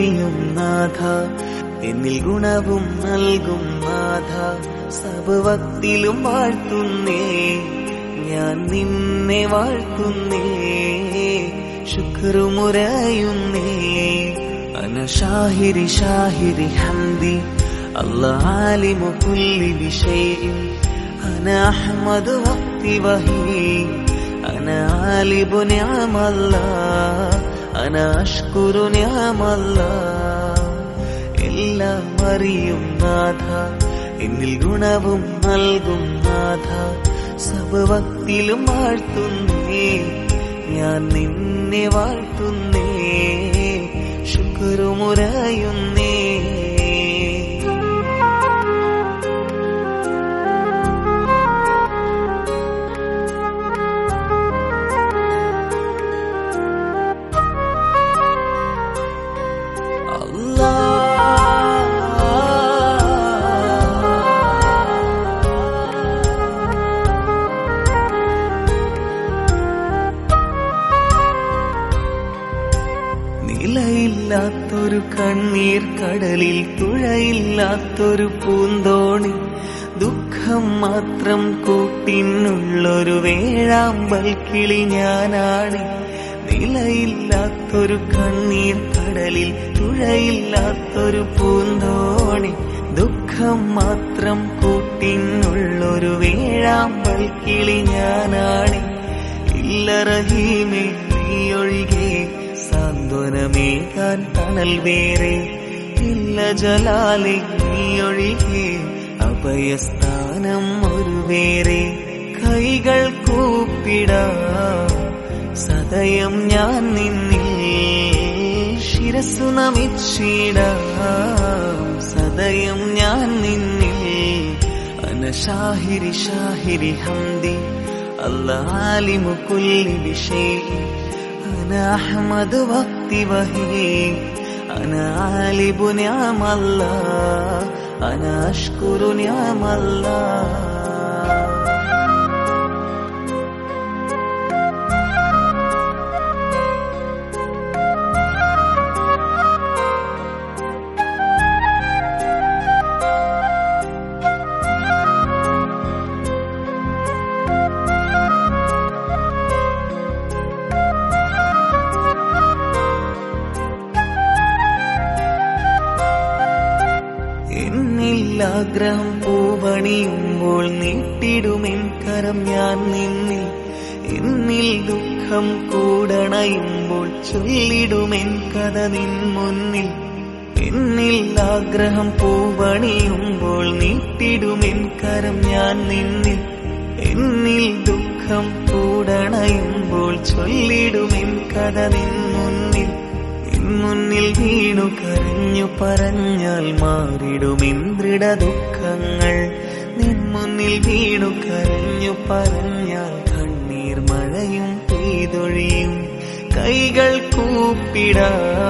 അറിയും നാഥ എന്നിൽ ഗുണവും നൽകും നാഥ സർവത്തിലും വാഴ്ത്തുന്നേ ഞാൻ നിന്നെ വാഴ്ത്തുന്നേ ശുക്രുമുരയുന്നേ അന ഷാഹിരി ഷാഹിരി ഹംദി അല്ലാഹ് ആലിമു കുല്ലി ബിശൈഇൻ അന അഹ്മദു വഖ്തി വഹി അന ആലിബു നിഅമല്ലാഹ് അന അഷ്കുരു നിഅമല്ലാഹ് എല്ലാം അറിയും നാഥ എന്നിൽ ഗുണവും നൽകും നാഥ സർവത്തിലും വാഴ്ത്തുന്നേ ഞാൻ നിന്നെ വാഴ്ത്തുന്നേ ശുക്രുമുരയുന്നേ നിലയില്ലാത്തൊരു കണ്ണീർ കടലിൽ തുഴയില്ലാത്തൊരു പൂന്തോണി ദുഃഖം മാത്രം കൂട്ടിനുള്ളൊരു വേഴാമ്പൽ കിളി ഞാനാണ് നിലയില്ലാത്തൊരു കണ്ണീർ കടലിൽ തുഴയില്ലാത്തൊരു പൂന്തോണി ദുഃഖം മാത്രം കൂട്ടിനുള്ളൊരു വേഴാമ്പൽ കിളി ഞാനാണ് ഇല്ല റഹീമേ നീയൊഴികെ സാന്ത്വനമേകാൻ തണൽ വേറെ ഇല്ല ജലാലെ നീയൊഴികെ അഭയസ്ഥാനം ഒരു വേറെ കൈകൾ കൂപ്പിടാ സദയം ഞാൻ നിന്നിൽ ശിരസു നമിച്ചിടാം സദയം ഞാൻ നിന്നിൽ അന ഷാഹിരി ഷാഹിരി ഹംദി അല്ലാലിമു കുല്ലി ബിശൈഇൻ അന അഹ്മദു വഖ്തി വഹി അന ആലിബു നിഅമല്ലാഹ് അന അഷ്കുരു നിഅമല്ലാഹ് എന്നില്ലാഗ്രഹം പൂവണിയുമ്പോൾ നീട്ടിടുമെൻ കരം ഞാൻ നിന്നിൽ എന്നിൽ ദുഃഖം കൂടണയുമ്പോൾ ചൊല്ലിടുമെൻ കഥ നിൻ മുന്നിൽ എന്നിൽ ആഗ്രഹം പൂവണിയുമ്പോൾ നീട്ടിടുമെൻ കരം ഞാൻ നിന്നിൽ എന്നിൽ ദുഃഖം കൂടണയുമ്പോൾ ചൊല്ലിടുമെൻ കഥ നിൻ മുന്നിൽ മുന്നിൽ വീണു കരഞ്ഞു പറഞ്ഞാൽ മാറിടുമിൻ ദൃഢ ദുഃഖങ്ങൾ നിൻ മുന്നിൽ വീണു കരഞ്ഞു പറഞ്ഞാൽ കണ്ണീർ മഴയും പെയ്തൊഴിയും കൈകൾ കൂപ്പിടാ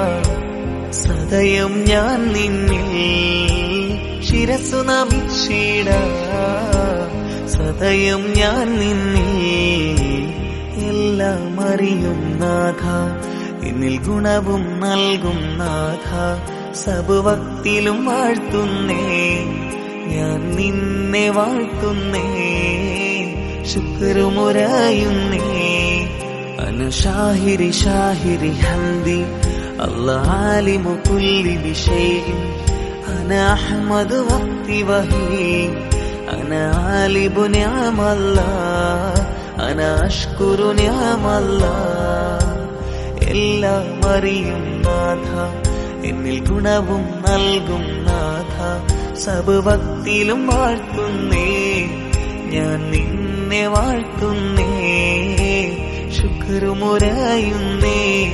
സദയം ഞാൻ നിന്നിൽ ശിരസു നമിച്ചിടാ സദയം ഞാൻ നിന്നിൽ എല്ലാം അറിയും നാഥ എന്നിൽ ഗുണവും നൽകും നാഥ സബുവക്തിലും വാഴ്ത്തുന്നേ ഞാൻ നിന്നെ വാഴ്ത്തുന്നേ ശുക്രുമുരയുന്നേ അന ഷാഹിരി ഷാഹിരി ഹംദി അല്ലാലിമു കുല്ലി ബിശൈഇൻ അന അഹ്മദു വഖ്തി വഹി അന ആലിബു നിഅമല്ലാഹ് അന അഷ്കുരു നിഅമല്ലാഹ് എല്ലാം അറിയും നാഥ എന്നിൽ ഗുണവും നൽകും നാഥ സബുഭക്തിയിലും വാഴ്ത്തുന്നേ ഞാൻ നിന്നെ വാഴ്ത്തുന്നേ ശുക്രുമുരയുന്നേ